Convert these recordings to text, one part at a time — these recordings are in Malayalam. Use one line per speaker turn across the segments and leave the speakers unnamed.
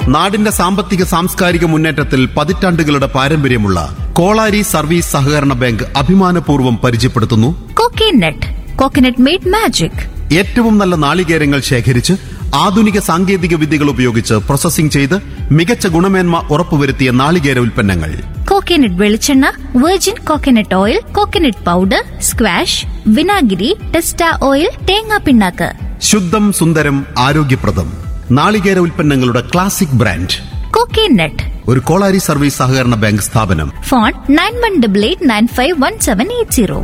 നാടിന്റെ സാമ്പത്തിക സാംസ്കാരിക മുന്നേറ്റത്തിൽ പതിറ്റാണ്ടുകളുടെ പാരമ്പര്യമുള്ള കോളാരി സർവീസ് സഹകരണ ബാങ്ക് അഭിമാനപൂർവ്വം പരിചയപ്പെടുത്തുന്നു
കോക്കനട്ട് കോക്കനട്ട് മെയ്ഡ് മാജിക്
ഏറ്റവും നല്ല നാളികേരങ്ങൾ ശേഖരിച്ച് ആധുനിക സാങ്കേതിക വിദ്യകൾ ഉപയോഗിച്ച് പ്രോസസ്സിംഗ് ചെയ്ത് മികച്ച ഗുണമേന്മ ഉറപ്പുവരുത്തിയ നാളികേര ഉൽപ്പന്നങ്ങൾ
കോക്കനട്ട് വെളിച്ചെണ്ണ virgin coconut oil coconut powder squash വിനാഗിരി ടെസ്റ്റ ഓയിൽ തേങ്ങാ പിണ്ണാക്ക്
ശുദ്ധം സുന്ദരം ആരോഗ്യപ്രദം നാളികേര ഉൽപ്പന്നങ്ങളുടെ ക്ലാസിക് ബ്രാൻഡ്
കോക്കനട്ട്
ഒരു കോളാരി സർവീസ് സഹകരണ ബാങ്ക് സ്ഥാപനം
phone nine one double eight nine five one seven eight zero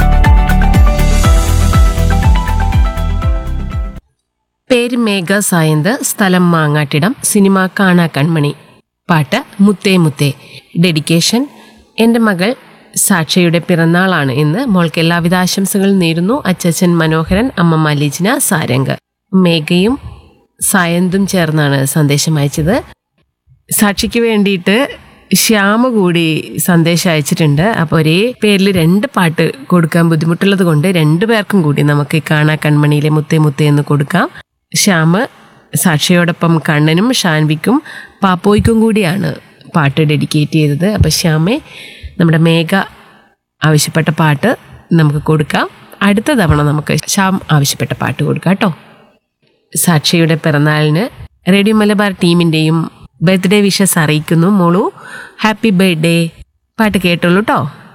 പേര് മേഘ സായന്ത് സ്ഥലം മാങ്ങാട്ടിടം സിനിമ കാണാ കൺമണി പാട്ട് മുത്തേ മുത്തേ ഡെഡിക്കേഷൻ എൻ്റെ മകൾ സാക്ഷയുടെ പിറന്നാളാണ് ഇന്ന് മോൾക്ക് എല്ലാവിധ ആശംസകളും നേരുന്നു അച്ചച്ചൻ മനോഹരൻ അമ്മ മലീജിന സാരംഗ് മേഘയും സായന്തും ചേർന്നാണ് സന്ദേശം അയച്ചത് സാക്ഷിക്ക് വേണ്ടിയിട്ട് ശ്യാമ കൂടി സന്ദേശം അയച്ചിട്ടുണ്ട് അപ്പോൾ ഒരേ പേരിൽ രണ്ട് പാട്ട് കൊടുക്കാൻ ബുദ്ധിമുട്ടുള്ളത് കൊണ്ട് രണ്ടു പേർക്കും കൂടി നമുക്ക് ഈ കാണാ കൺമണിയിലെ മുത്തേ മുത്തേ എന്ന് കൊടുക്കാം ശ്യാമ് സാക്ഷിയോടൊപ്പം കണ്ണനും ഷാൻവിക്കും പാപ്പോയ്ക്കും കൂടിയാണ് പാട്ട് ഡെഡിക്കേറ്റ് ചെയ്തത് അപ്പോൾ ശ്യാമെ നമ്മുടെ മേഘ ആവശ്യപ്പെട്ട പാട്ട് നമുക്ക് കൊടുക്കാം അടുത്ത തവണ നമുക്ക് ശ്യാം ആവശ്യപ്പെട്ട പാട്ട് കൊടുക്കാം കേട്ടോ സാക്ഷിയുടെ പിറന്നാളിന് റേഡിയോ മലബാർ ടീമിന്റെയും ബർത്ത്ഡേ വിഷസ് അറിയിക്കുന്നു മോളു ഹാപ്പി ബർത്ത്ഡേ പാട്ട് കേട്ടോളൂ കേട്ടോ